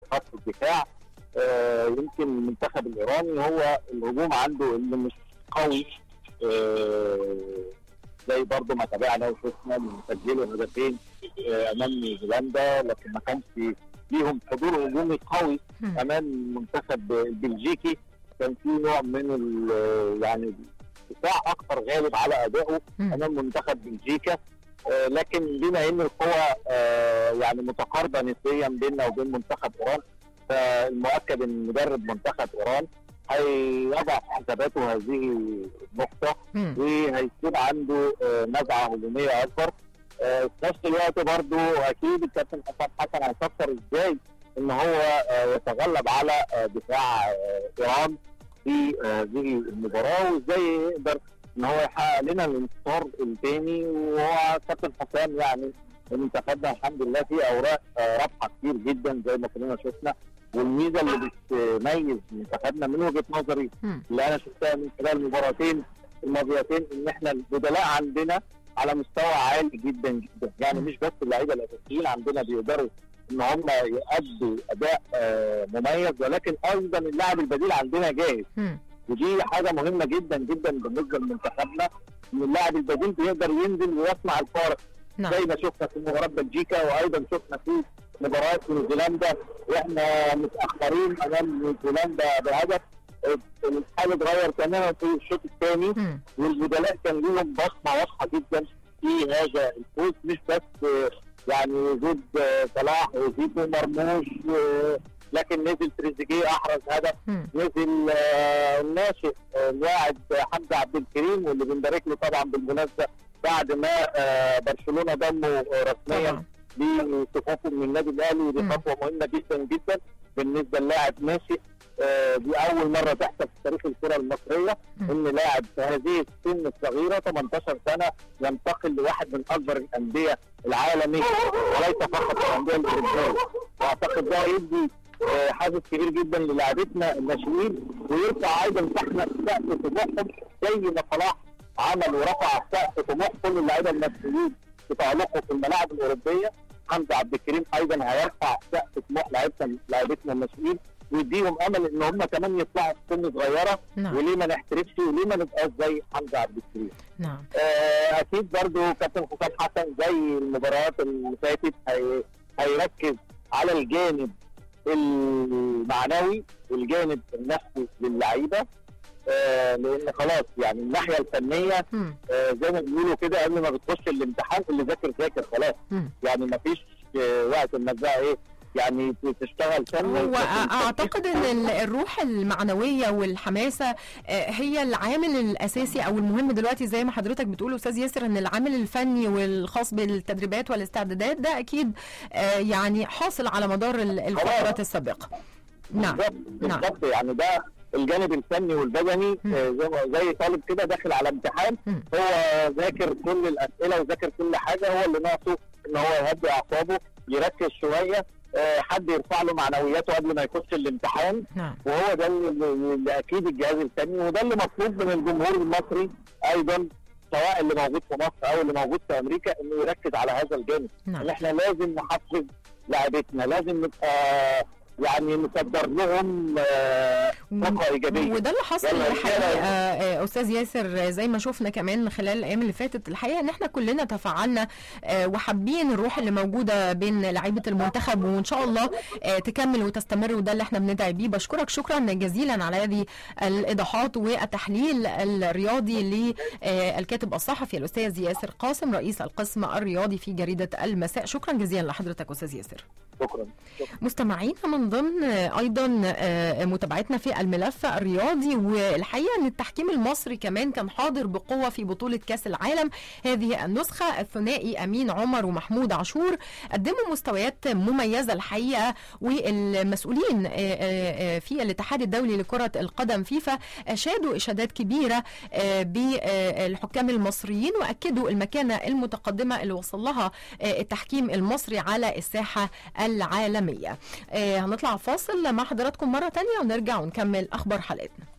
خط الدفاع آه، يمكن المنتخب الايراني هو الهجوم عنده اللي مش قوي آه، زي برضه ما تابعنا وشفنا اللي سجلوا هدفين آه، امام نيوزيلندا لكن ما كانش ليهم حضور هجومي قوي مم. امام المنتخب البلجيكي كان في نوع من ال- يعني دفاع اكثر غالب على ادائه مم. امام منتخب بلجيكا آه، لكن بما ان القوى آه، يعني متقاربه نسبيا بيننا وبين منتخب ايران فالمؤكد ان مدرب منتخب ايران هيضع في حساباته هذه النقطه مم. وهيكون عنده آه، نزعه هجوميه اكبر آه، في نفس الوقت برضو اكيد الكابتن حسام حسن هيفكر ازاي ان هو آه، يتغلب على آه، دفاع آه، ايران في آه، هذه المباراه وازاي يقدر ان هو يحقق لنا الانتصار الثاني وهو كابتن حسام يعني منتخبنا الحمد لله فيه اوراق آه، رابحه كتير جدا زي ما كلنا شفنا والميزه اللي بتميز منتخبنا من وجهه نظري مم. اللي انا شفتها من خلال المباراتين الماضيتين ان احنا البدلاء عندنا على مستوى عالي جدا جدا يعني مش بس اللعيبه الاساسيين عندنا بيقدروا ان هم يأدوا اداء آه، مميز ولكن ايضا اللاعب البديل عندنا جاهز مم. ودي حاجه مهمه جدا جدا بالنسبه لمنتخبنا ان اللاعب البديل بيقدر ينزل ويصنع الفارق نعم زي ما شفنا في مباراه بلجيكا وايضا شفنا في مباراه نيوزيلندا واحنا متاخرين امام نيوزيلندا بهدف الحال اتغير تماما في الشوط الثاني مم. والبدلاء كان لهم بصمه واضحه جدا في هذا الفوز مش بس آه، يعني وجود آه، صلاح وزيكو مرموش آه، لكن نزل تريزيجيه احرز هدف مم. نزل آه، الناشئ آه، اللاعب حمزه عبد الكريم واللي بنبارك له طبعا بالمناسبه بعد ما آه، برشلونه ضمه آه، رسميا طبعا لصفوفه من النادي الاهلي ودي مم. خطوه مهمه جدا جدا بالنسبه للاعب ناشئ آه، دي اول مره تحصل في تاريخ الكره المصريه مم. ان لاعب في هذه السن الصغيره 18 سنه ينتقل لواحد من اكبر الانديه العالميه وليس فقط الانديه الاوروبيه واعتقد ده يدي آه، حافز كبير جدا للاعبتنا الناشئين ويرفع ايضا سقف سقف طموحهم زي ما صلاح عمل ورفع سقف طموح كل اللعيبه المصريين بتعلقه في الملاعب الاوروبيه حمزه عبد الكريم ايضا هيرفع سقف طموح لعيبتنا لعيبتنا الناشئين ويديهم امل ان هم كمان يطلعوا في سن صغيره نعم وليه ما نحترفش وليه ما نبقاش زي حمزه عبد الكريم نعم آه، اكيد برضو كابتن حسام حسن زي المباريات اللي فاتت هي... هيركز على الجانب المعنوي والجانب النفسي للعيبه آه لان خلاص يعني الناحيه الفنيه مم. آه زي ما بيقولوا كده قبل ما بتخش الامتحان اللي ذاكر ذاكر خلاص مم. يعني ما فيش آه وقت انك بقى ايه يعني تشتغل فن هو اعتقد ان ال- الروح المعنويه والحماسه آه، هي العامل الاساسي او المهم دلوقتي زي ما حضرتك بتقول استاذ ياسر ان العامل الفني والخاص بالتدريبات والاستعدادات ده اكيد آه، يعني حاصل على مدار ال- الفترات السابقه نعم بالظبط نعم. بالظبط يعني ده الجانب الفني والبدني مم. آه، زي ما زي طالب كده داخل على امتحان مم. هو ذاكر كل الاسئله وذاكر كل حاجه هو اللي ناقصه ان هو يهدي اعصابه يركز شويه آه، حد يرفع له معنوياته قبل ما يخش الامتحان نعم وهو ده اللي, اللي اكيد الجهاز الفني وده اللي مطلوب من الجمهور المصري ايضا سواء اللي موجود في مصر او اللي موجود في امريكا انه يركز على هذا الجانب نعم ان احنا لازم نحفز لاعبتنا لازم نبقى يعني نصدر لهم آه، طاقه ايجابيه وده اللي حصل يلا الحقيقه رجالة. آه، استاذ ياسر زي ما شفنا كمان خلال الايام اللي فاتت الحقيقه ان احنا كلنا تفاعلنا آه، وحابين الروح اللي موجوده بين لعيبه المنتخب وان شاء الله آه، تكمل وتستمر وده اللي احنا بندعي بيه بشكرك شكرا جزيلا على هذه الايضاحات والتحليل الرياضي للكاتب الصحفي الاستاذ ياسر قاسم رئيس القسم الرياضي في جريده المساء شكرا جزيلا لحضرتك استاذ ياسر شكرا مستمعينا من ضمن آه، ايضا آه، متابعتنا في الملف الرياضي والحقيقه ان التحكيم المصري كمان كان حاضر بقوه في بطوله كاس العالم هذه النسخه الثنائي امين عمر ومحمود عاشور قدموا مستويات مميزه الحقيقه والمسؤولين آه، آه، آه، في الاتحاد الدولي لكره القدم فيفا اشادوا اشادات كبيره آه، بالحكام المصريين واكدوا المكانه المتقدمه اللي وصل لها آه، التحكيم المصري على الساحه العالميه آه، هنطلع فاصل مع حضراتكم مره تانية ونرجع ونكمل اخبار حلقتنا